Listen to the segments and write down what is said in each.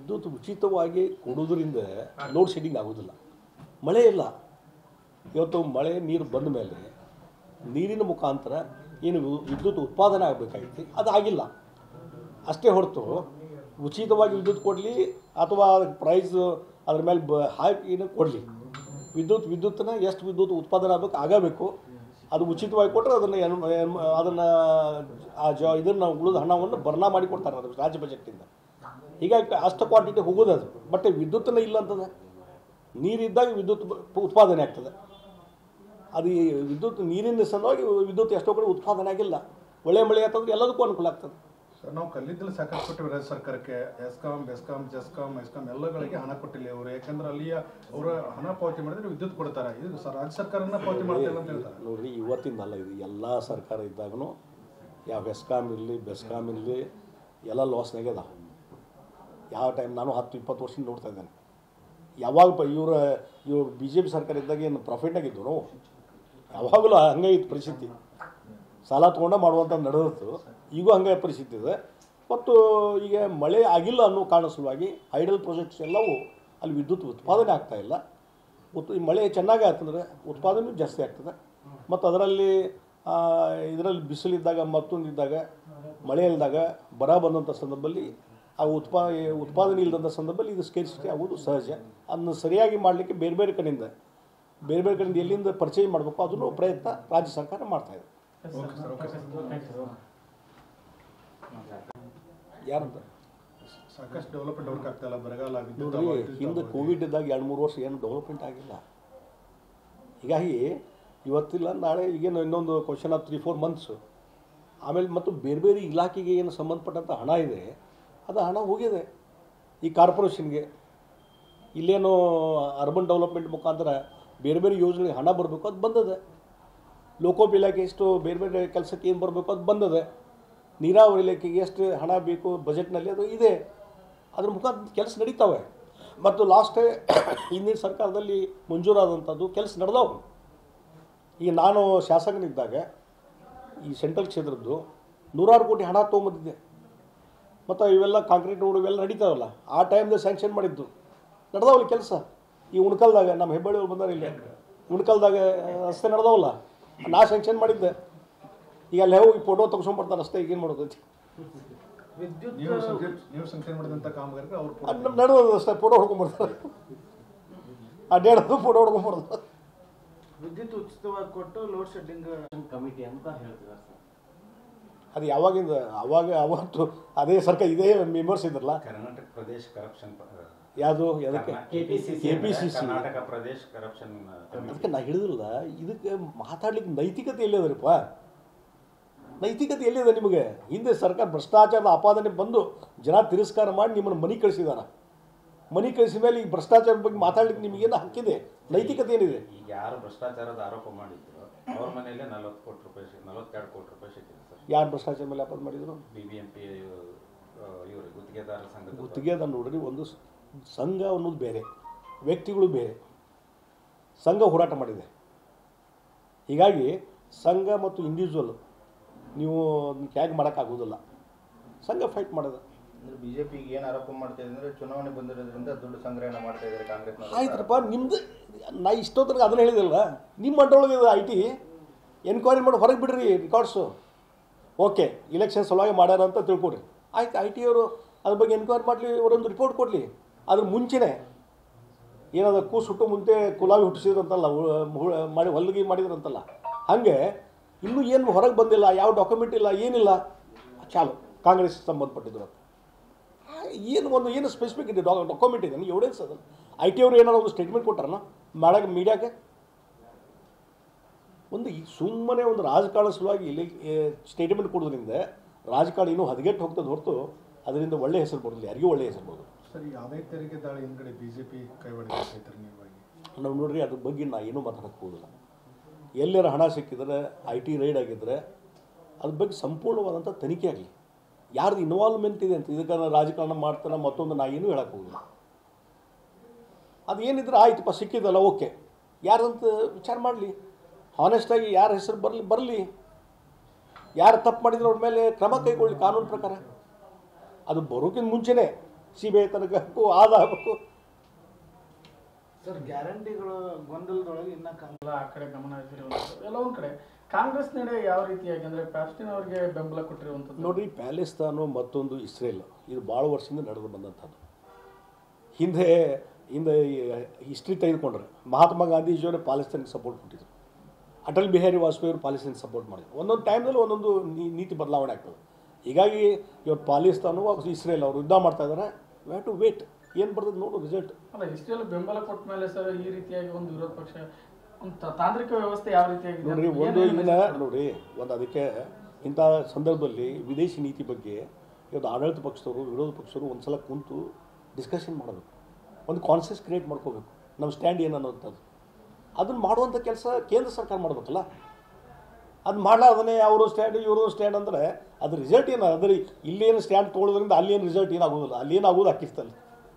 ವಿದ್ಯುತ್ ಉಚಿತವಾಗಿ ಕೊಡೋದ್ರಿಂದ ಲೋಡ್ ಶೆಡ್ಡಿಂಗ್ ಆಗೋದಿಲ್ಲ ಮಳೆ ಇಲ್ಲ ಇವತ್ತು ಮಳೆ ನೀರು ಬಂದ ಮೇಲೆ ನೀರಿನ ಮುಖಾಂತರ ಏನು ವಿ- ವಿದ್ಯುತ್ ಉತ್ಪಾದನೆ ಆಗಬೇಕಾಗಿತ್ತು ಅದು ಆಗಿಲ್ಲ ಅಷ್ಟೇ ಹೊರತು ಉಚಿತವಾಗಿ ವಿದ್ಯುತ್ ಕೊಡಲಿ ಅಥವಾ ಪ್ರೈಸ್ ಅದ್ರ ಮೇಲೆ ಬ ಹಾಕಿ ಕೊಡಲಿ ವಿದ್ಯುತ್ ವಿದ್ಯುತ್ತನ್ನ ಎಷ್ಟು ವಿದ್ಯುತ್ ಉತ್ಪಾದನೆ ಆಗಬೇಕು ಆಗಬೇಕು ಅದು ಉಚಿತವಾಗಿ ಕೊಟ್ಟರೆ ಅದನ್ನು ಅದನ್ನು ಆ ಜ ಇದನ್ನು ಉಳಿದ ಹಣವನ್ನು ಬರ್ನಾ ಮಾಡಿ ಕೊಡ್ತಾರೆ ಅದು ರಾಜ್ಯ ಬಜೆಟ್ಟಿಂದ ಹೀಗಾಗಿ ಅಷ್ಟು ಕ್ವಾಂಟಿಟಿ ಹೋಗೋದು ಅದು ಬಟ್ ವಿದ್ಯುತ್ತನ್ನ ಇಲ್ಲ ಅಂತದೆ ನೀರಿದ್ದಾಗ ವಿದ್ಯುತ್ ಬ- ಉತ್ಪಾದನೆ ಆಗ್ತದೆ ಅದು ಈ ವಿದ್ಯುತ್ ನೀರಿನ ಸಲುವಾಗಿ ವಿದ್ಯುತ್ ಎಷ್ಟೋ ಕಡೆ ಉತ್ಪಾದನೆ ಆಗಿಲ್ಲ ಒಳ್ಳೆ ಮಳೆ ಆಗ್ತದ್ರೆ ಎಲ್ಲದಕ್ಕೂ ಅನುಕೂಲ ಆಗ್ತದೆ ಸರ್ ನಾವು ಕಲ್ಲಿದ್ದಲು ಸಾಕಷ್ಟು ಕೊಟ್ಟಿವಿ ರಾಜ್ಯ ಸರ್ಕಾರಕ್ಕೆ ಎಸ್ಕಾಂ ಬೆಸ್ಕಾಂ ಜಸ್ಕಾಂ ಎಸ್ಕಾಂ ಎಲ್ಲಗಳಿಗೆ ಹಣ ಕೊಟ್ಟಿಲ್ಲ ಅವರು ಯಾಕಂದ್ರೆ ಅಲ್ಲಿಯ ಅವರ ಹಣ ಪಾವತಿ ಮಾಡಿದ್ರೆ ವಿದ್ಯುತ್ ಕೊಡ್ತಾರೆ ಇದು ಸ- ರಾಜ್ಯ ಸರ್ಕಾರನ ಪಾವತಿ ಮಾಡ್ತಿಲ್ಲ ಅಂತ ಹೇಳ್ತಾರೆ ನೋಡ್ರಿ ಇವತ್ತಿಂದಲ್ಲ ಇದು ಎಲ್ಲ ಸರ್ಕಾರ ಇದ್ದಾಗೂ ಯಾವ ಬೆಸ್ಕಾಮ್ ಇರಲಿ ಬೆಸ್ಕಾಮ್ ಇರಲಿ ಎಲ್ಲ ಲಾಸ್ನಾಗೆ ಅದಾವೆ ಯಾವ ಟೈಮ್ ನಾನು ಹತ್ತು ಇಪ್ಪತ್ತು ವರ್ಷದಿಂದ ನೋಡ್ತಾ ಇದ್ದೇನೆ ಯಾವಾಗ ಪ ಇವ್ರ ಇವ್ರು ಬಿ ಜೆ ಪಿ ಸರ್ಕಾರ ಇದ್ದಾಗ ಏನು ಪ್ರಾಫಿಟ್ನಾಗಿದ್ದು ನಾವು ಯಾವಾಗಲೂ ಹಂಗೆ ಇತ್ತು ಪರಿಸ್ಥಿತಿ ಸಾಲ ತೊಗೊಂಡ ಮಾಡುವಂಥ ನಡೆದಿತ್ತು ಈಗೂ ಹಂಗೆ ಪರಿಸ್ಥಿತಿ ಇದೆ ಮತ್ತು ಈಗ ಮಳೆ ಆಗಿಲ್ಲ ಅನ್ನೋ ಕಾರಣ ಸಲುವಾಗಿ ಐಡಲ್ ಪ್ರಾಜೆಕ್ಟ್ಸ್ ಎಲ್ಲವೂ ಅಲ್ಲಿ ವಿದ್ಯುತ್ ಉತ್ಪಾದನೆ ಆಗ್ತಾ ಇಲ್ಲ ಉತ್ ಈ ಮಳೆ ಚೆನ್ನಾಗಿ ಆಗ್ತಂದ್ರೆ ಉತ್ಪಾದನೆ ಜಾಸ್ತಿ ಆಗ್ತದೆ ಮತ್ತು ಅದರಲ್ಲಿ ಇದರಲ್ಲಿ ಬಿಸಿಲಿದ್ದಾಗ ಮತ್ತೊಂದಿದ್ದಾಗ ಮಳೆ ಇಲ್ದಾಗ ಬರ ಬಂದಂಥ ಸಂದರ್ಭದಲ್ಲಿ ಆ ಉತ್ಪಾ ಉತ್ಪಾದನೆ ಇಲ್ಲದಂಥ ಸಂದರ್ಭದಲ್ಲಿ ಇದು ಸ್ಕೇರ್ಸಿಟಿ ಆಗೋದು ಸಹಜ ಅದನ್ನು ಸರಿಯಾಗಿ ಮಾಡಲಿಕ್ಕೆ ಬೇರೆ ಬೇರೆ ಕಡೆಯಿಂದ ಬೇರೆ ಬೇರೆ ಕಡೆಯಿಂದ ಎಲ್ಲಿಂದ ಪರಿಚಯ ಮಾಡಬೇಕು ಅದನ್ನು ಪ್ರಯತ್ನ ರಾಜ್ಯ ಸರ್ಕಾರ ಮಾಡ್ತಾ ಇದೆ ಓಕೆ ಸರ್ ಓಕೆ ಸರ್ ಯಾರಂತ ಸಾಕಷ್ಟು ಡೆವಲಪ್ಮೆಂಟ್ ವರ್ಕ್ ಆಗ್ತಾ ಇಲ್ಲ ಬರಗಾಲ ವಿದ್ಯುತ್ ನೋಡ್ರಿ ಅಭಾವ, ವಿದ್ಯುತ್ ಹಿಂದೆ ಅಭಾವ. ಕೋವಿಡ್ ಇದ್ದಾಗ ಎರಡು ಮೂರು ವರ್ಷ ಏನು ಡೆವಲಪ್ಮೆಂಟ್ ಆಗಿಲ್ಲ ಹೀಗಾಗಿ ಇವತ್ತಿಲ್ಲ ನಾಳೆ ಈಗೇನು ಇನ್ನೊಂದು question of three four months ಆಮೇಲೆ ಮತ್ತು ಬೇರೆ ಬೇರೆ ಇಲಾಖೆಗೆ ಏನು ಸಂಬಂಧಪಟ್ಟಂಥ ಹಣ ಇದೆ ಅದು ಹಣ ಹೋಗಿದೆ ಈ ಕಾರ್ಪೊರೇಷನ್ಗೆ ಇಲ್ಲೇನು ಅರ್ಬನ್ ಡೆವಲಪ್ಮೆಂಟ್ ಮುಖಾಂತರ ಬೇರೆ ಬೇರೆ ಯೋಜನೆಗೆ ಹಣ ಬರಬೇಕು ಅದು ಬಂದದೆ ಲೋಕೋಪ್ ಇಲಾಖೆ ಎಷ್ಟು ಬೇರೆ ಬೇರೆ ಕೆಲಸಕ್ಕೆ ಏನು ಬರಬೇಕು ಅದು ಬಂದದೆ ನೀರಾವರಿ ಇಲಾಖೆಗೆ ಎಷ್ಟು ಹಣ ಬೇಕು ಬಜೆಟ್ನಲ್ಲಿ ಅದು ಇದೆ ಅದ್ರ ಮುಖಾಂತರ ಕೆಲಸ ನಡೀತಾವೆ ಮತ್ತು ಲಾಸ್ಟ್ ಹಿಂದಿನ ಸರ್ಕಾರದಲ್ಲಿ ಮಂಜೂರಾದಂಥದ್ದು ಕೆಲಸ ನಡೆದವು ಈಗ ನಾನು ಶಾಸಕನಿದ್ದಾಗ ಈ ಸೆಂಟ್ರಲ್ ಕ್ಷೇತ್ರದ್ದು ನೂರಾರು ಕೋಟಿ ಹಣ ತೊಗೊಂಬಂದಿದ್ದೆ ಮತ್ತು ಇವೆಲ್ಲ ಕಾಂಕ್ರೀಟ್ ರೋಡ್ ಇವೆಲ್ಲ ನಡೀತಾವಲ್ಲ ಆ ಟೈಮ್ದಾಗ ಸ್ಯಾಂಕ್ಷನ್ ಮಾಡಿದ್ದು ನಡೆದವಲ್ಲ ಕೆಲಸ ಈ ಉಣ್ಕಲ್ದಾಗ ನಮ್ಮ ಹೆಬ್ಬಳ್ಳಿಯವ್ರು ಬಂದಾರ ಇಲ್ಲಿ ಉಣ್ಕಲ್ದಾಗ ರಸ್ತೆ ನಡೆದವಲ್ಲ ನಾ ಸ್ಯಾಂಕ್ಷನ್ ಮಾಡಿದ್ದೆ ಈಗ ಅಲ್ಲಿ ಹೋಗಿ ಫೋಟೋ ತೆಗ್ಸ್ಕೊಂಡ್ಬರ್ತಾನೆ ಅಷ್ಟೇ ಈಗೇನು ಮಾಡೋದೈತಿ ನೀವು ಸಂಖ್ಯೆ ನೀವು ಸಂಖ್ಯೆ ಮಾಡಿದಂಥ ಕಾಮಗಾರಿಗೆ ಅವ್ರು ಅದು ನಮ್ಮ ನಡೆದೋದು ಅಷ್ಟೇ ಫೋಟೋ ಹೊಡ್ಕೊಂಡ್ಬರ್ತಾರೆ ಅಡ್ಡಾಡೋದು ಫೋಟೋ ಹೊಡ್ಕೊಂಡ್ಬರ್ತಾರೆ ವಿದ್ಯುತ್ ಉಚಿತವಾಗಿ ಕೊಟ್ಟು ಲೋಡ್ ಶೆಡ್ಡಿಂಗ್ ಕಮಿಟಿ ಅಂತ ಹೇಳ್ತಿದ್ದಾರೆ ಸರ್ ಅದು ಯಾವಾಗಿಂದ ಅವಾಗ ಅವತ್ತು ಅದೇ ಸರ್ಕಾರ ಇದೇ ಮೆಂಬರ್ಸ್ ಇದ್ರಲ್ಲ ಕರ್ನಾಟಕ ಪ್ರದೇಶ ಕರಪ್ಷನ್ ಯಾವುದು ಅದಕ್ಕೆ KPCC K P C C Karnataka ಪ್ರದೇಶ ಕರಪ್ಷನ್ ಅದಕ್ಕೆ ನಾ ಹೇಳಿದಿಲ್ಲ ಇದಕ್ಕೆ ಮಾತಾಡ್ಲಿಕ್ಕೆ ನೈತಿಕತೆ ಎಲ್ಲಿದರಿಪ್ಪ ನೈತಿಕತೆ ಎಲ್ಲಿದೆ ನಿಮಗೆ ಹಿಂದೆ ಸರ್ಕಾರ ಭ್ರಷ್ಟಾಚಾರದ ಆಪಾದನೆ ಬಂದು ಜನ ತಿರಸ್ಕಾರ ಮಾಡಿ ನಿಮ್ಮನ್ನು ಮನೆ ಕಳಿಸಿದಾರ ಮನೆ ಕಳಿಸಿದ ಮೇಲೆ ಈ ಭ್ರಷ್ಟಾಚಾರದ ಬಗ್ಗೆ ಮಾತಾಡ್ಲಿಕ್ಕೆ ನಿಮಗೇನು ಹಕ್ಕಿದೆ ನೈತಿಕತೆ ಏನಿದೆ ಈಗ ಯಾರು ಭ್ರಷ್ಟಾಚಾರದ ಆರೋಪ ಮಾಡಿದ್ರು ಅವ್ರ ಮನೆಯಲ್ಲೇ ನಲವತ್ತು ಕೋಟಿ ರೂಪಾಯಿ ಸಿ- ನಲವತ್ತೆರಡು ಕೋಟಿ ರೂಪಾಯಿ ಸಿಕ್ಕಿದೆ ಸರ್ ಯಾರು ಭ್ರಷ್ಟಾಚಾರ ಮೇಲೆ ಆಪಾದನೆ ಮಾಡಿದ್ರು ಬಿ ಬಿ ಎಂ ಪಿ ಇವರು ಗುತ್ತಿಗೆದಾರರ ಸಂಘದ ಗುತ್ತಿಗೆದ ನೋಡ್ರಿ ಒಂದು ಸ- ಸಂಘ ಅನ್ನೋದು ಬೇರೆ ವ್ಯಕ್ತಿಗಳು ಬೇರೆ ಸಂಘ ಹೋರಾಟ ಮಾಡಿದೆ ಹೀಗಾಗಿ ಸಂಘ ಮತ್ತು ಇಂಡಿವಿಜುವಲ್ ನೀವು ಹೇಗೆ ಮಾಡೋಕ್ಕಾಗೋದಿಲ್ಲ ಸಂಘ ಫೈಟ್ ಮಾಡೋದು ಅಂದ್ರೆ ಬಿಜೆಪಿಗೆ ಏನು ಆರೋಪ ಮಾಡ್ತಾ ಇದ್ದಾರೆ ಅಂದ್ರೆ ಚುನಾವಣೆ ಬಂದಿರೋದ್ರಿಂದ ದುಡ್ಡು ಸಂಗ್ರಹಣೆ ಮಾಡ್ತಾ ಇದ್ದಾರೆ ಕಾಂಗ್ರೆಸ್ ಆಯ್ತರಪ್ಪ ನಿಮ್ದು ನಾ ಇಷ್ಟೊತ್ತರೆಗೆ ಅದನ್ನ ಹೇಳಿದಿಲ್ಲ ನಿಮ್ಮ ಮಂಡಳೊಳಗೆ ಐ ಟಿ ಎನ್ಕ್ವೈರಿ ಮಾಡಿ ಹೊರಗೆ ಬಿಡ್ರಿ ರೆಕಾರ್ಡ್ಸು ಓಕೆ ಇಲೆಕ್ಷನ್ ಸಲುವಾಗಿ ಮಾಡ್ಯಾರ ಅಂತ ತಿಳ್ಕೊಡ್ರಿ ಆಯ್ತು ಐ ಟಿ ಅವರು ಅದ್ರ ಬಗ್ಗೆ ಎನ್ಕ್ವೈರಿ ಮಾಡಲಿ ಅವರೊಂದು ರಿಪೋರ್ಟ್ ಕೊಡಲಿ ಅದ್ರ ಮುಂಚೆನೇ ಏನದ ಕೂಸು ಹುಟ್ಟು ಮುಂಚೆ ಕುಲಾವಿ ಹುಟ್ಟಿಸಿದ್ರಂತಲ್ಲ ಉ- ಹು- ಮಾಡಿ ಹೊಲ್ಗಿ ಮಾಡಿದ್ರಂತಲ್ಲ ಹಾಗೆ ಇನ್ನೂ ಏನು ಹೊರಗೆ ಬಂದಿಲ್ಲ ಯಾವ ಡಾಕ್ಯುಮೆಂಟ್ ಇಲ್ಲ ಏನಿಲ್ಲ ಚಾಲು ಕಾಂಗ್ರೆಸ್ ಸಂಬಂಧಪಟ್ಟಿದ್ರು ಅಂತ ಆ, ಏನು ಒಂದು ಏನು ಸ್ಪೆಸಿಫಿಕ್ ಇದೆ ಡಾಕ್ಯುಮೆಂಟ್ ಇದೆ ನೀವು ಎವಿಡೆನ್ಸ್ ಅದನ್ನು ಐ ಟಿ ಅವರು ಏನಾದ್ರು ಒಂದು ಸ್ಟೇಟ್ಮೆಂಟ್ ಕೊಟ್ಟಾರನ ಮಾಡಕ್ಕೆ ಮೀಡಿಯಾಗೆ ಒಂದು ಈ ಸುಮ್ಮನೆ ಒಂದು ರಾಜಕಾರಣ ಸಲುವಾಗಿ ಇಲ್ಲಿ ಸ್ಟೇಟ್ಮೆಂಟ್ ಕೊಡೋದ್ರಿಂದ ರಾಜಕಾರಣ ಇನ್ನೂ ಹದಗೆಟ್ಟು ಹೋಗ್ತದೆ ಹೊರತು ಅದರಿಂದ ಒಳ್ಳೆ ಹೆಸರು ಬರೋದಿಲ್ಲ ಯಾರಿಗೂ ಒಳ್ಳೆ ಹೆಸರು ಬರೋದು ಸರ್ ಈ ಆದಾಯ ತೆರಿಗೆ ದಾಳಿ ಹಿಂದ್ಗಡೆ ಬಿಜೆಪಿ ಕೈವಾಡ ನಿರ್ವಾಗಿ ನಾವು ನೋಡ್ರಿ ಅದ್ರ ಬಗ್ಗೆ ನಾ ಏನೂ ಮಾತಾಡಕ್ಕೆ ಹೋಗೋದಿಲ್ಲ ಎಲ್ಲರ ಹಣ ಸಿಕ್ಕಿದ್ರೆ ಐ ಟಿ ರೈಡ್ ಆಗಿದ್ರೆ ಅದ್ರ ಬಗ್ಗೆ ಸಂಪೂರ್ಣವಾದಂಥ ತನಿಖೆ ಆಗಲಿ ಯಾರ್ದು ಇನ್ವಾಲ್ವ್ಮೆಂಟ್ ಇದೆ ಅಂತ ಇದಕ್ಕೆ ನಾನು ರಾಜಕಾರಣ ಮಾಡ್ತಾನೆ ಮತ್ತೊಂದು ನಾ ಏನೂ ಹೇಳಕ್ಕೆ ಹೋಗಿಲ್ಲ ಅದು ಏನಿದ್ರೆ ಆಯ್ತಪ್ಪ ಸಿಕ್ಕಿದಲ್ಲ ಓಕೆ ಯಾರಂತ ವಿಚಾರ ಮಾಡಲಿ ಹಾನೆಸ್ಟಾಗಿ ಯಾರ ಹೆಸರು ಬರಲಿ ಬರಲಿ ಯಾರು ತಪ್ಪು ಮಾಡಿದ್ರೆ ಅವ್ರ ಮೇಲೆ ಕ್ರಮ ಕೈಗೊಳ್ಳಿ ಕಾನೂನು ಪ್ರಕಾರ ಅದು ಬರೋಕ್ಕಿಂತ ಮುಂಚೆನೇ ಸಿ ಬಿ ಐ ತನಕ ಹಾಕು ಅದು ಹಾಕಬೇಕು ಸರ್ ಗ್ಯಾರಂಟಿಗಳು ಗೊಂದಲದೊಳಗೆ ಇನ್ನ ಕಾಂಗ್ರೆಸ್ ಎಲ್ಲ ಆ ಕಡೆ ಗಮನ ಹರಿಸಿರುವಂಥದ್ದು ಎಲ್ಲ ಒಂದು ಕಡೆ ಕಾಂಗ್ರೆಸ್ ನಡೆ ಯಾವ ರೀತಿಯಾಗಿ ಅಂದರೆ ಪ್ಯಾಸ್ಟಿನ್ ಅವರಿಗೆ ಬೆಂಬಲ ಕೊಟ್ಟಿರುವಂಥದ್ದು ನೋಡ್ರಿ ಪ್ಯಾಲೆಸ್ತಾನು ಮತ್ತೊಂದು ಇಸ್ರೇಲ್ ಇದು ಭಾಳ ವರ್ಷದಿಂದ ನಡೆದು ಬಂದಂಥದ್ದು ಹಿಂದೆ ಹಿಂದೆ ಹಿಸ್ಟ್ರಿ ತೆಗೆದುಕೊಂಡ್ರೆ ಮಹಾತ್ಮ ಗಾಂಧೀಜಿಯವರೇ ಪಾಲೆಸ್ತೀನ್ಗೆ ಸಪೋರ್ಟ್ ಕೊಟ್ಟಿದ್ರು ಅಟಲ್ ಬಿಹಾರಿ ವಾಜಪೇಯಿ ಅವರು ಪಾಲೆಸ್ತೀನ್ ಸಪೋರ್ಟ್ ಮಾಡಿದ್ರು ಒಂದೊಂದು ಟೈಮ್ನಲ್ಲಿ ಒಂದೊಂದು ನೀ- ನೀತಿ ಬದಲಾವಣೆ ಆಗ್ತದೆ ಹೀಗಾಗಿ ಇವತ್ತು ಪಾಲಿಸ್ತಾನು ಇಸ್ರೇಲ್ ಅವರು ಯುದ್ಧ ಮಾಡ್ತಾ ಇದ್ದಾರೆ ವ್ಯಾವ್ ಟು ವೇಟ್ ಏನು ಬರ್ತದೆ ನೋಡು ರಿಸಲ್ಟ್ ಅಲ್ಲ ಇಷ್ಟೆಲ್ಲ ಬೆಂಬಲ ಕೊಟ್ಟ ಮೇಲೆ ಸರ್ ಈ ರೀತಿಯಾಗಿ ಒಂದು ವಿರೋಧ ಪಕ್ಷ ಒಂದು ತ- ತಾಂತ್ರಿಕ ವ್ಯವಸ್ಥೆ ಯಾವ ರೀತಿಯಾಗಿದೆ ನೋಡ್ರಿ ಅಂತ ಒಂದು ಏನೇನು ಇದನ್ನ message ಕೊಡ್ತಾರೆ? ನೋಡ್ರಿ ಒಂದು ಅದಕ್ಕೆ ಇಂಥ ಸಂದರ್ಭದಲ್ಲಿ ವಿದೇಶಿ ನೀತಿ ಬಗ್ಗೆ ಇವತ್ತು ಆಡಳಿತ ಪಕ್ಷದವರು ವಿರೋಧ ಪಕ್ಷದವರು ಒಂದ್ಸಲ ಕುಂತು ಡಿಸ್ಕಷನ್ ಮಾಡಬೇಕು ಒಂದು ಕಾನ್ಸಿಯಸ್ ಕ್ರಿಯೇಟ್ ಮಾಡ್ಕೋಬೇಕು ನಮ್ಮ ಸ್ಟ್ಯಾಂಡ್ ಏನು ಅನ್ನೋಂಥದ್ದು ಅದನ್ನು ಮಾಡುವಂಥ ಕೆಲಸ ಕೇಂದ್ರ ಸರ್ಕಾರ ಮಾಡಬೇಕಲ್ಲ ಅದು ಮಾಡಲಾರ್ದೇ ಅವರು ಸ್ಟ್ಯಾಂಡ್ ಇವರು ಸ್ಟ್ಯಾಂಡ್ ಅಂದರೆ ಅದು ರಿಸಲ್ಟ್ ಏನು ಅದ್ರ ಇಲ್ಲೇನು ಸ್ಟ್ಯಾಂಡ್ ತೊಗೊಳೋದ್ರಿಂದ ಅಲ್ಲೇನು ರಿಸಲ್ಟ್ ಏನಾಗೋದಿಲ್ಲ ಅಲ್ಲೇನು ಆಗೋದು ಹಾಕಿಸ್ತಲ್ಲ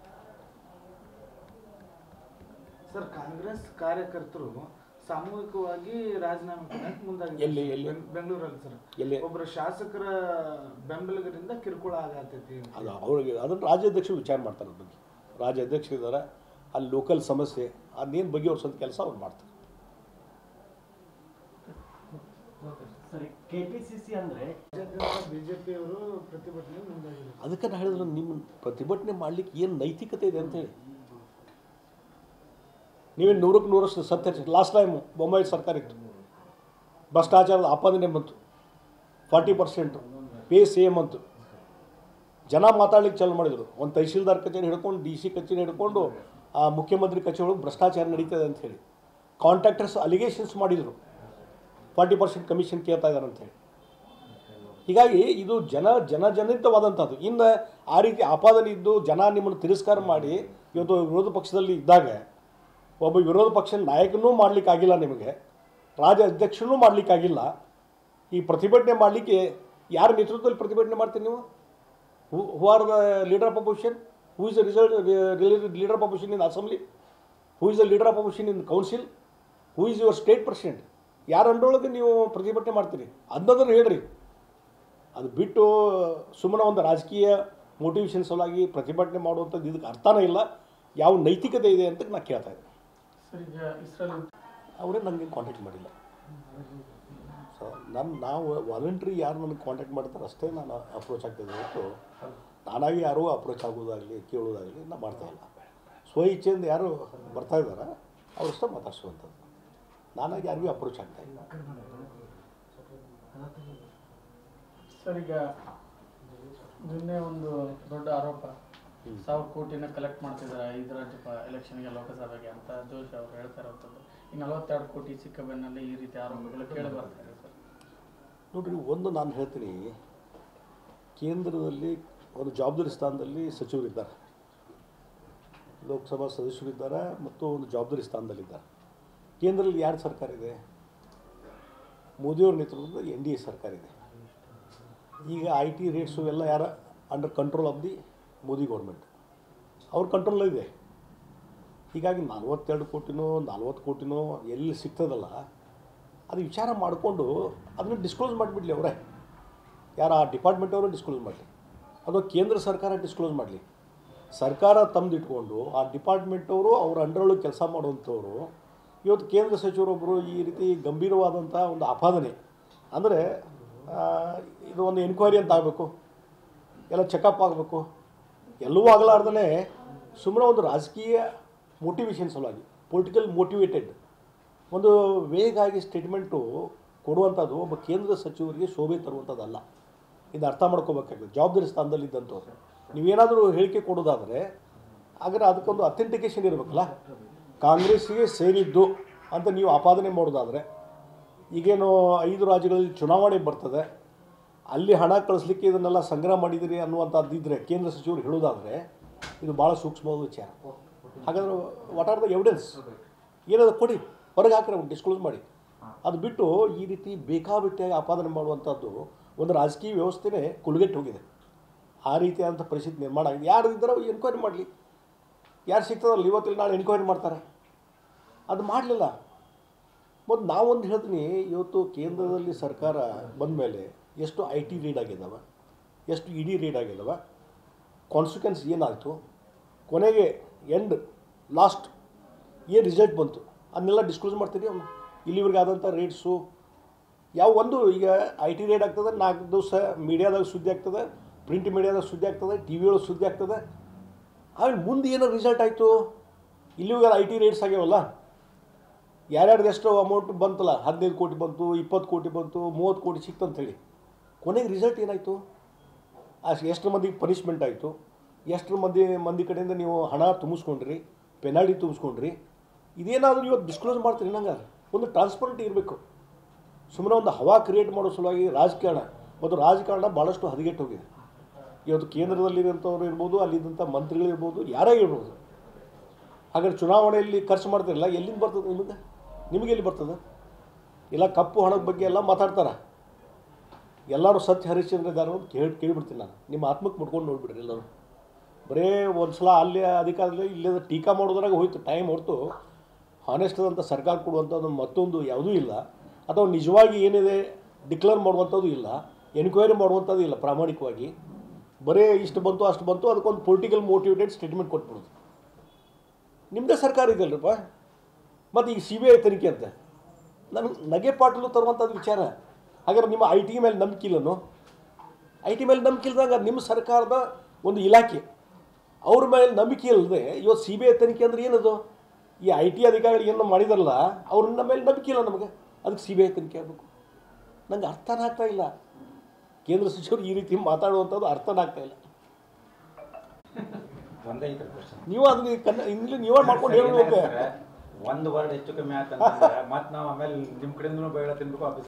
ಸರ್ ಕಾಂಗ್ರೆಸ್ ಕಾರ್ಯಕರ್ತರು ಸಾಮೂಹಿಕವಾಗಿ ರಾಜೀನಾಮೆ ಕೊಡಕ್ಕೆ ಮುಂದಾಗಿದೆ ಎಲ್ಲಿ- ಎಲ್ಲಿ? ಬೆಂಗಳೂರಲ್ಲಿ ಸರ್ ಎಲ್ಲಿ ಒಬ್ಬರ ಶಾಸಕರ ಬೆಂಬಲಿಗರಿಂದ ಕಿರುಕುಳ ಆಗತೈತಿ ಅದು ಅವ್ರಿಗೆ ಅದನ್ನು ರಾಜ್ಯಾಧ್ಯಕ್ಷರು ವಿಚಾರ ಮಾಡ್ತಾರೆ ಅದ್ರ ಬಗ್ಗೆ ರಾಜ್ಯಾಧ್ಯಕ್ಷರು ಇದ್ದಾರೆ ಅಲ್ಲಿ ಲೋಕಲ್ ಸಮಸ್ಯೆ ಅದನ್ನೇನು ಬಗೆಹರಿಸೋದು ಕೆಲಸ ಅವ್ರು ಮಾಡ್ತಾರೆ ಸರಿ ಕೆ ಪಿ ಸಿ ಸಿ ಅಂದರೆ ಬಿಜೆಪಿ ಅವರು ಪ್ರತಿಭಟನೆ ಮುಂದಾಗಿದ್ದಾರೆ ಅದಕ್ಕೆ ನಾನು ಹೇಳಿದ್ರು ನಿಮ್ಮ ಪ್ರತಿಭಟನೆ ಮಾಡಲಿಕ್ಕೆ ಏನು ನೈತಿಕತೆ ಇದೆ ಅಂತೇಳಿ ನೀವೇನು ನೂರಕ್ಕೆ ನೂರಷ್ಟು ಸತ್ಯ ಲಾಸ್ಟ್ ಟೈಮ್ ಬೊಂಬೈ ಸರ್ಕಾರ ಇತ್ತು ಭ್ರಷ್ಟಾಚಾರದ ಆಪಾದನೆ ಬಂತು ಫಾರ್ಟಿ ಪರ್ಸೆಂಟು ಪೇ ಸೇಮ್ ಅಂತು ಜನ ಮಾತಾಡ್ಲಿಕ್ಕೆ ಚಾಲು ಮಾಡಿದರು ಒಂದು ತಹಶೀಲ್ದಾರ್ ಕಚೇರಿ ಹಿಡ್ಕೊಂಡು ಡಿ ಸಿ ಕಚೇರಿ ಹಿಡ್ಕೊಂಡು ಆ ಮುಖ್ಯಮಂತ್ರಿ ಕಚೇರಿ ಒಳಗೆ ಭ್ರಷ್ಟಾಚಾರ ನಡೀತದೆ ಅಂತ ಹೇಳಿ ಕಾಂಟ್ರಾಕ್ಟರ್ಸ್ ಅಲಿಗೇಷನ್ಸ್ ಮಾಡಿದರು ಫಾರ್ಟಿ ಪರ್ಸೆಂಟ್ ಕಮಿಷನ್ ಕೇಳ್ತಾ ಇದ್ದಾರೆ ಅಂತೇಳಿ ಹೀಗಾಗಿ ಇದು ಜನ ಜನಜನಿತವಾದಂಥದ್ದು ಇನ್ನು ಆ ರೀತಿ ಆಪಾದನೆ ಇದ್ದು ಜನ ನಿಮ್ಮನ್ನು ತಿರಸ್ಕಾರ ಮಾಡಿ ಇವತ್ತು ವಿರೋಧ ಪಕ್ಷದಲ್ಲಿ ಇದ್ದಾಗ ಒಬ್ಬ ವಿರೋಧ ಪಕ್ಷದ ನಾಯಕನೂ ಮಾಡಲಿಕ್ಕಾಗಿಲ್ಲ ನಿಮಗೆ ರಾಜ್ಯ ಅಧ್ಯಕ್ಷನೂ ಮಾಡಲಿಕ್ಕಾಗಿಲ್ಲ ಈ ಪ್ರತಿಭಟನೆ ಮಾಡಲಿಕ್ಕೆ ಯಾರ ನೇತೃತ್ವದಲ್ಲಿ ಪ್ರತಿಭಟನೆ ಮಾಡ್ತೀರಿ ನೀವು who are the leader of opposition who is the result leader of opposition in assembly who is the leader of opposition in council who is your state president ಯಾರ ಅಂಡರೊಳಗೆ ನೀವು ಪ್ರತಿಭಟನೆ ಮಾಡ್ತೀರಿ ಅದನ್ನಾದ್ರೂ ಹೇಳ್ರಿ ಅದು ಬಿಟ್ಟು ಸುಮ್ಮನೆ ಒಂದು ರಾಜಕೀಯ ಮೋಟಿವೇಶನ್ ಸಲುವಾಗಿ ಪ್ರತಿಭಟನೆ ಮಾಡುವಂಥದ್ದು ಇದಕ್ಕೆ ಅರ್ಥನೇ ಇಲ್ಲ ಯಾವ ನೈತಿಕತೆ ಇದೆ ಅಂತ ನಾನು ಕೇಳ್ತಾ ಇದ್ದೆ ಸರ್ ಈಗ ಇಸ್ರೇಲ್ ಅವರೇ ನನಗೆ ಕಾಂಟ್ಯಾಕ್ಟ್ ಮಾಡಿಲ್ಲ ಸೊ ನನ್ನ ನಾವು ವಾಲಂಟ್ರಿ ಯಾರು ನನಗೆ ಕಾಂಟ್ಯಾಕ್ಟ್ ಮಾಡ್ತಾರೆ ಅಷ್ಟೇ ನಾನು ಅಪ್ರೋಚ್ ಆಗ್ತಿದ್ದೆ ಹೊರತು ನಾನಾಗಿ ಯಾರೂ ಅಪ್ರೋಚ್ ಆಗೋದಾಗಲಿ ಕೇಳೋದಾಗಲಿ ನಾನು ಮಾಡ್ತಾ ಇಲ್ಲ ಸ್ವ ಇಚ್ಛೆಯಿಂದ ಯಾರು ಬರ್ತಾ ಇದ್ದಾರೆ ಅವರಷ್ಟೇ ಮಾತಾಡ್ಸುವಂಥದ್ದು ನಾನಾಗಿ ಯಾರಿಗೂ ಅಪ್ರೋಚ್ ಆಗ್ತಾ ಇಲ್ಲ ಸರ್ ಈಗ ನಿನ್ನೆ ಒಂದು ದೊಡ್ಡ ಆರೋಪ ಸಾವಿರ ಕೋಟಿನ ಕಲೆಕ್ಟ್ ಮಾಡ್ತಿದ್ದಾರೆ ಐದು ರಾಜ್ಯ ಎಲೆಕ್ಷನ್ಗೆ ಲೋಕಸಭೆಗೆ ಅಂತ ಜೋಶ್ ಅವರು ಹೇಳ್ತಾ ಇರೋಂಥದ್ದು ಈ ನಲವತ್ತೆರಡು ಕೋಟಿ ಸಿಕ್ಕ ಬೆನ್ನಲ್ಲೇ ಈ ರೀತಿ ಆರೋಪಗಳು ಕೇಳಿ ಬರ್ತಾ ಇದೆ ಸರ್ ನೋಡ್ರಿ ಒಂದು ನಾನು ಹೇಳ್ತೀನಿ ಕೇಂದ್ರದಲ್ಲಿ ಒಂದು ಜವಾಬ್ದಾರಿ ಸ್ಥಾನದಲ್ಲಿ ಸಚಿವರಿದ್ದಾರೆ ಲೋಕಸಭಾ ಸದಸ್ಯರಿದ್ದಾರೆ ಮತ್ತು ಒಂದು ಜವಾಬ್ದಾರಿ ಸ್ಥಾನದಲ್ಲಿದ್ದಾರೆ ಕೇಂದ್ರದಲ್ಲಿ ಯಾರು ಸರ್ಕಾರ ಇದೆ ಮೋದಿಯವ್ರ ನೇತೃತ್ವದ ಎನ್ ಡಿ ಎ ಸರ್ಕಾರ ಇದೆ ಈಗ ಐ ಟಿ ರೇಟ್ಸು ಎಲ್ಲ ಯಾರ under control of the Modi government ಅವ್ರ ಕಂಟ್ರೋಲಲ್ಲಿದೆ ಹೀಗಾಗಿ ನಲ್ವತ್ತೆರಡು ಕೋಟಿನೋ ನಲ್ವತ್ತು ಕೋಟಿನೋ ಎಲ್ಲಿ ಸಿಗ್ತದಲ್ಲ ಅದು ವಿಚಾರ ಮಾಡಿಕೊಂಡು ಅದನ್ನು ಡಿಸ್ಕ್ಲೋಸ್ ಮಾಡಿಬಿಡ್ಲಿ ಅವರೇ ಯಾರು ಆ ಡಿಪಾರ್ಟ್ಮೆಂಟ್ ಅವರು ಡಿಸ್ಕ್ಲೋಸ್ ಮಾಡಲಿ ಅದು ಕೇಂದ್ರ ಸರ್ಕಾರ ಡಿಸ್ಕ್ಲೋಸ್ ಮಾಡಲಿ ಸರ್ಕಾರ ತಮ್ದು ಇಟ್ಕೊಂಡು ಆ ಡಿಪಾರ್ಟ್ಮೆಂಟ್ ಅವರು ಅವ್ರ ಅಂಡರೊಳಗೆ ಕೆಲಸ ಮಾಡುವಂಥವ್ರು ಇವತ್ತು ಕೇಂದ್ರ ಸಚಿವರೊಬ್ಬರು ಈ ರೀತಿ ಗಂಭೀರವಾದಂಥ ಒಂದು ಆಪಾದನೆ ಅಂದರೆ ಇದು ಒಂದು ಎನ್ಕ್ವೈರಿ ಅಂತ ಆಗಬೇಕು ಎಲ್ಲ ಚೆಕಪ್ ಆಗಬೇಕು ಎಲ್ಲವೂ ಆಗಲಾರ್ದೇ ಸುಮ್ಮನೆ ಒಂದು ರಾಜಕೀಯ ಮೋಟಿವೇಶನ್ ಸಲುವಾಗಿ ಪೊಲಿಟಿಕಲ್ ಮೋಟಿವೇಟೆಡ್ ಒಂದು ವೇಗಾಗಿ ಸ್ಟೇಟ್ಮೆಂಟು ಕೊಡುವಂಥದ್ದು ಒಬ್ಬ ಕೇಂದ್ರ ಸಚಿವರಿಗೆ ಶೋಭೆ ತರುವಂಥದ್ದಲ್ಲ ಇದು ಅರ್ಥ ಮಾಡ್ಕೋಬೇಕಾಗ್ತದೆ ಜವಾಬ್ದಾರಿ ಸ್ಥಾನದಲ್ಲಿದ್ದಂಥವ್ರು ನೀವೇನಾದರೂ ಹೇಳಿಕೆ ಕೊಡೋದಾದರೆ ಹಾಗಾದ್ರೆ ಅದಕ್ಕೊಂದು ಅಥೆಂಟಿಕೇಶನ್ ಇರಬೇಕಲ್ಲ ಕಾಂಗ್ರೆಸ್ಸಿಗೆ ಸೇರಿದ್ದು ಅಂತ ನೀವು ಆಪಾದನೆ ಮಾಡೋದಾದರೆ ಈಗೇನು ಐದು ರಾಜ್ಯಗಳಲ್ಲಿ ಚುನಾವಣೆ ಬರ್ತದೆ ಅಲ್ಲಿ ಹಣ ಕಳಿಸ್ಲಿಕ್ಕೆ ಇದನ್ನೆಲ್ಲ ಸಂಗ್ರಹ ಮಾಡಿದಿರಿ ಅನ್ನುವಂಥದ್ದು ಇದ್ದರೆ ಕೇಂದ್ರ ಸಚಿವರು ಹೇಳೋದಾದರೆ ಇದು ಭಾಳ ಸೂಕ್ಷ್ಮವಾದ ವಿಚಾರ ಹಾಗಾದ್ರೆ ವಾಟ್ ಆರ್ ದ ಎವಿಡೆನ್ಸ್ ಏನದ ಕೊಡಿ ಹೊರಗೆ ಹಾಕ್ರಿ ಡಿಸ್ಕ್ಲೋಸ್ ಮಾಡಿ ಅದು ಬಿಟ್ಟು ಈ ರೀತಿ ಬೇಕಾಬಿಟ್ಟಿಯಾಗಿ ಆಪಾದನೆ ಮಾಡುವಂಥದ್ದು ಒಂದು ರಾಜಕೀಯ ವ್ಯವಸ್ಥೆನೇ ಕುಲುಗೆಟ್ಟು ಹೋಗಿದೆ ಆ ರೀತಿಯಾದಂಥ ಪರಿಸ್ಥಿತಿ ನಿರ್ಮಾಣ ಆಗಿದೆ ಯಾರು ಇದ್ದಾರೋ ಎನ್ಕ್ವೈರಿ ಮಾಡಲಿ ಯಾರು ಸಿಗ್ತದಲ್ಲ ಇವತ್ತಿಲ್ಲ ನಾಳೆ ಎನ್ಕ್ವೈರಿ ಮಾಡ್ತಾರೆ ಅದು ಮಾಡಲಿಲ್ಲ ಮತ್ತು ನಾವೊಂದು ಹೇಳ್ತೀನಿ ಇವತ್ತು ಕೇಂದ್ರದಲ್ಲಿ ಸರ್ಕಾರ ಬಂದ ಮೇಲೆ ಎಷ್ಟು ಐ ಟಿ ರೀಡ್ ಆಗಿದ್ದಾವೆ ಎಷ್ಟು ಇ ಡಿ ರೀಡ್ ಆಗಿದ್ದಾವೆ ಕಾನ್ಸಿಕ್ವೆನ್ಸ್ ಏನಾಯಿತು ಕೊನೆಗೆ ಎಂಡ್ ಲಾಸ್ಟ್ ಏನು ರಿಸಲ್ಟ್ ಬಂತು ಅದನ್ನೆಲ್ಲ ಡಿಸ್ಕ್ಲೋಸ್ ಮಾಡ್ತೀರಿ ಅವ್ನು ಇಲ್ಲಿವರೆಗೆ ಆದಂಥ ರೇಟ್ಸು ಯಾವ ಒಂದು ಈಗ ಐ ಟಿ ರೇಟ್ ಆಗ್ತದೆ ನಾಲ್ಕು ದಿವಸ ಮೀಡಿಯಾದಾಗ ಸುದ್ದಿ ಆಗ್ತದೆ ಪ್ರಿಂಟ್ ಮೀಡಿಯಾದಾಗ ಸುದ್ದಿ ಆಗ್ತದೆ ಟಿ ವಿ ಒಳಗೆ ಸುದ್ದಿ ಆಗ್ತದೆ ಆಮೇಲೆ ಮುಂದೆ ಏನೋ ರಿಸಲ್ಟ್ ಆಯಿತು ಇಲ್ಲಿವಾಗ ಐ ಟಿ ರೇಟ್ಸ್ ಆಗ್ಯಾವಲ್ಲ ಯಾರ್ಯಾರ್ದು ಎಷ್ಟು ಅಮೌಂಟ್ ಬಂತಲ್ಲ ಹದಿನೈದು ಕೋಟಿ ಬಂತು ಇಪ್ಪತ್ತು ಕೋಟಿ ಬಂತು ಮೂವತ್ತು ಕೋಟಿ ಸಿಕ್ತು ಅಂತೇಳಿ ಕೊನೆಗೆ ರಿಸಲ್ಟ್ ಏನಾಯಿತು ಅಷ್ಟು ಎಷ್ಟು ಮಂದಿಗೆ ಪನಿಷ್ಮೆಂಟ್ ಆಯಿತು ಎಷ್ಟು ಮಂದಿ ಮಂದಿ ಕಡೆಯಿಂದ ನೀವು ಹಣ ತುಂಬಿಸ್ಕೊಂಡ್ರಿ ಪೆನಾಲ್ಟಿ ತುಂಬಿಸ್ಕೊಂಡ್ರಿ ಇದೇನಾದರೂ ಇವತ್ತು ಡಿಸ್ಕ್ಲೋಸ್ ಮಾಡ್ತೀರಿ ನಂಗೆ ಒಂದು ಟ್ರಾನ್ಸ್ಪರೆಂಟ್ ಇರಬೇಕು ಸುಮ್ಮನೆ ಒಂದು ಹವಾ ಕ್ರಿಯೇಟ್ ಮಾಡೋ ಸಲುವಾಗಿ ರಾಜಕಾರಣ ಮತ್ತು ರಾಜಕಾರಣ ಭಾಳಷ್ಟು ಹದಗೆಟ್ಟು ಹೋಗಿದೆ ಇವತ್ತು ಕೇಂದ್ರದಲ್ಲಿರೋಂಥವ್ರು ಇರ್ಬೋದು ಅಲ್ಲಿದ್ದಂಥ ಮಂತ್ರಿಗಳಿರ್ಬೋದು ಯಾರೇ ಇರ್ಬೋದು ಹಾಗಾದ್ರೆ ಚುನಾವಣೆಯಲ್ಲಿ ಖರ್ಚು ಮಾಡ್ತಿರಲ್ಲ ಎಲ್ಲಿಂದ ಬರ್ತದೆ ನಿಮಗೆ ನಿಮಗೆ ಎಲ್ಲಿ ಬರ್ತದೆ ಇಲ್ಲ ಕಪ್ಪು ಹಣದ ಬಗ್ಗೆ ಎಲ್ಲ ಮಾತಾಡ್ತಾರೆ ಎಲ್ಲರೂ ಸತ್ಯ ಹರಿಶ್ಚಂದ್ರ ಇದ್ದಾರೆ ಅಂತ ಕೇಳಿ ಕೇಳಿಬಿಡ್ತೀನಿ ನಾನು ನಿಮ್ಮ ಆತ್ಮಕ್ಕೆ ಮುಟ್ಕೊಂಡು ನೋಡ್ಬಿಡ್ರಿ ಎಲ್ಲರೂ ಬರೇ ಒಂದು ಸಲ ಅಲ್ಲಿ ಅಧಿಕಾರದಲ್ಲಿ ಇಲ್ಲೇ ಟೀಕಾ ಮಾಡೋದ್ರಾಗ ಹೋಯ್ತು ಟೈಮ್ ಹೊರತು ಹಾನೆಸ್ಟ್ ಆದಂಥ ಸರ್ಕಾರ ಕೊಡುವಂಥದ್ದು ಮತ್ತೊಂದು ಯಾವುದೂ ಇಲ್ಲ ಅಥವಾ ನಿಜವಾಗಿ ಏನಿದೆ ಡಿಕ್ಲೇರ್ ಮಾಡುವಂಥದ್ದು ಇಲ್ಲ ಎನ್ಕ್ವೈರಿ ಮಾಡುವಂಥದ್ದು ಇಲ್ಲ ಪ್ರಾಮಾಣಿಕವಾಗಿ ಬರೀ ಇಷ್ಟು ಬಂತು ಅಷ್ಟು ಬಂತು ಅದಕ್ಕೊಂದು ಪೊಲಿಟಿಕಲ್ ಮೋಟಿವೇಟೆಡ್ ಸ್ಟೇಟ್ಮೆಂಟ್ ಕೊಟ್ಬಿಡೋದು ನಿಮ್ಮದೇ ಸರ್ಕಾರ ಇದೆಯಲ್ರಪ್ಪ ಮತ್ತು ಈಗ ಸಿ ಬಿ ಐ ತನಿಖೆ ಅಂತ ನನಗೆ ನಗೆ ಪಾಟಲು ತರುವಂಥದ್ದು ವಿಚಾರ ಹಾಗಾದ್ರೆ ನಿಮ್ಮ ಐ ಟಿ ಮೇಲೆ ನಂಬಿಕೆ ಇಲ್ಲನು ಐ ಟಿ ಮೇಲೆ ನಂಬಿಕೆ ಇಲ್ದಂಗೆ ಅದು ನಿಮ್ಮ ಸರ್ಕಾರದ ಒಂದು ಇಲಾಖೆ ಅವ್ರ ಮೇಲೆ ನಂಬಿಕೆ ಇಲ್ಲದೆ ಇವತ್ತು ಸಿ ಬಿ ಐ ತನಿಖೆ ಅಂದ್ರೆ ಏನದು ಈ ಐ ಟಿ ಅಧಿಕಾರಿಗಳು ಏನು ಮಾಡಿದಾರಲ್ಲ ಅವ್ರ ಮೇಲೆ ನಂಬಿಕೆ ಇಲ್ಲ ನಮಗೆ ಅದಕ್ಕೆ ಸಿ ಬಿ ಐ ತನಿಖೆ ಆಗಬೇಕು ನಂಗೆ ಅರ್ಥನೇ ಆಗ್ತಾ ಇಲ್ಲ ಕೇಂದ್ರ ಸಚಿವರು ಈ ರೀತಿ ಮಾತಾಡುವಂಥದ್ದು ಅರ್ಥನೇ ಆಗ್ತಾ ಇಲ್ಲ ಒಂದೇ ಐತ್ರಿ ಕ್ವಶನ್ ನೀವು ಅದನ್ನ ಕನ್ನ ಇಂಗ್ಲಿ ನೀವೇ ಮಾಡ್ಕೊಂಡು ಹೇಳ್ಬೇಕು ಒಂದು ವರ್ಡ್ ಹೆಚ್ಚು ಕಮ್ಮಿ ಆಯ್ತಂತಂದ್ರೆ ಮತ್ತೆ ನಾವು ಆಮೇಲೆ ನಿಮ್ಮ ಕಡೆಯಿಂದನೂ ಬೇಡ ತಿನ್ಬೇಕು